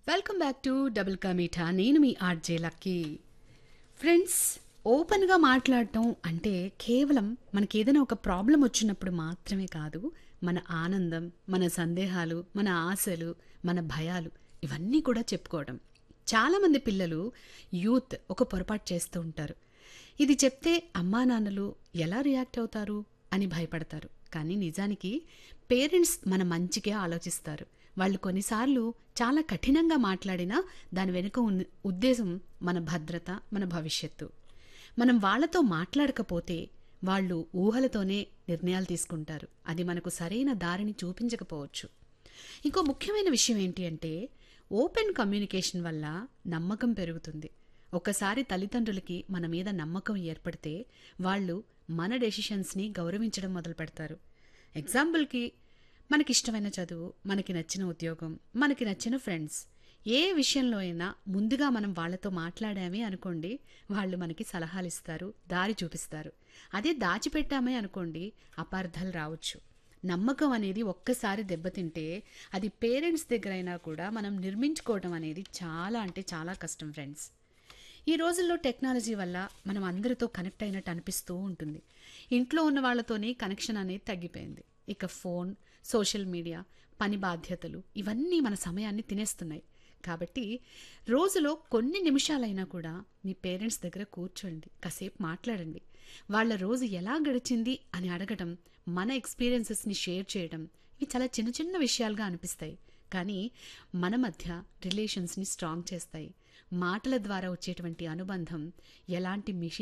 welcome back to double కా మీఠా నేను మీ RJ lucky friends ఓపెన్గా మాట్లాడటం అంటే కేవలం మనకి ఏదైనా ఒక ప్రాబ్లం వచ్చినప్పుడు మాత్రమే కాదు మన ఆనందం మన సందేహాలు మన ఆశలు మన భయాలు ఇవన్నీ కూడా చెప్పుకోవడం చాలామంది పిల్లలు యూత్ ఒక పొరపాటు చేస్తూ ఉంటారు ఇది చెప్తే అమ్మా నాన్నలు ఎలా రియాక్ట్ అవుతారు అని భయపడతారు కానీ నిజానికి పేరెంట్స్ మన మంచికే ఆలోచిస్తారు వాళ్ళు కొన్నిసార్లు చాలా కఠినంగా మాట్లాడినా దాని వెనుక ఉన్న ఉద్దేశం మన భద్రత మన భవిష్యత్తు మనం వాళ్ళతో మాట్లాడకపోతే వాళ్ళు ఊహలతోనే నిర్ణయాలు తీసుకుంటారు అది మనకు సరైన దారిని చూపించకపోవచ్చు ఇంకో ముఖ్యమైన విషయం ఏంటి అంటే ఓపెన్ కమ్యూనికేషన్ వల్ల నమ్మకం పెరుగుతుంది ఒక్కసారి తల్లిదండ్రులకి మన మీద నమ్మకం ఏర్పడితే వాళ్ళు మన డెసిషన్స్ని గౌరవించడం మొదలు పెడతారు ఎగ్జాంపుల్కి మనకిష్టమైన చదువు మనకి నచ్చిన ఉద్యోగం మనకి నచ్చిన ఫ్రెండ్స్ ఏ విషయంలో అయినా ముందుగా మనం వాళ్ళతో మాట్లాడామే అనుకోండి వాళ్ళు మనకి సలహాలు ఇస్తారు దారి చూపిస్తారు అదే దాచిపెట్టామే అనుకోండి అపార్థాలు రావచ్చు నమ్మకం అనేది ఒక్కసారి దెబ్బతింటే అది పేరెంట్స్ దగ్గరైనా కూడా మనం నిర్మించుకోవడం అనేది చాలా అంటే చాలా కష్టం ఫ్రెండ్స్ ఈ రోజుల్లో టెక్నాలజీ వల్ల మనం అందరితో కనెక్ట్ అయినట్టు అనిపిస్తూ ఉంటుంది ఇంట్లో ఉన్న వాళ్ళతోనే కనెక్షన్ అనేది తగ్గిపోయింది ఇక ఫోన్ సోషల్ మీడియా పని బాధ్యతలు ఇవన్నీ మన సమయాన్ని తినేస్తున్నాయి కాబట్టి రోజులో కొన్ని నిమిషాలైనా కూడా మీ పేరెంట్స్ దగ్గర కూర్చోండి కాసేపు మాట్లాడండి వాళ్ళ రోజు ఎలా గడిచింది అని అడగడం మన ఎక్స్పీరియన్సెస్ని షేర్ చేయడం ఇవి చాలా చిన్న చిన్న విషయాలుగా అనిపిస్తాయి కానీ మన మధ్య రిలేషన్స్ని స్ట్రాంగ్ చేస్తాయి మాటల ద్వారా వచ్చేటువంటి అనుబంధం ఎలాంటి మిషన్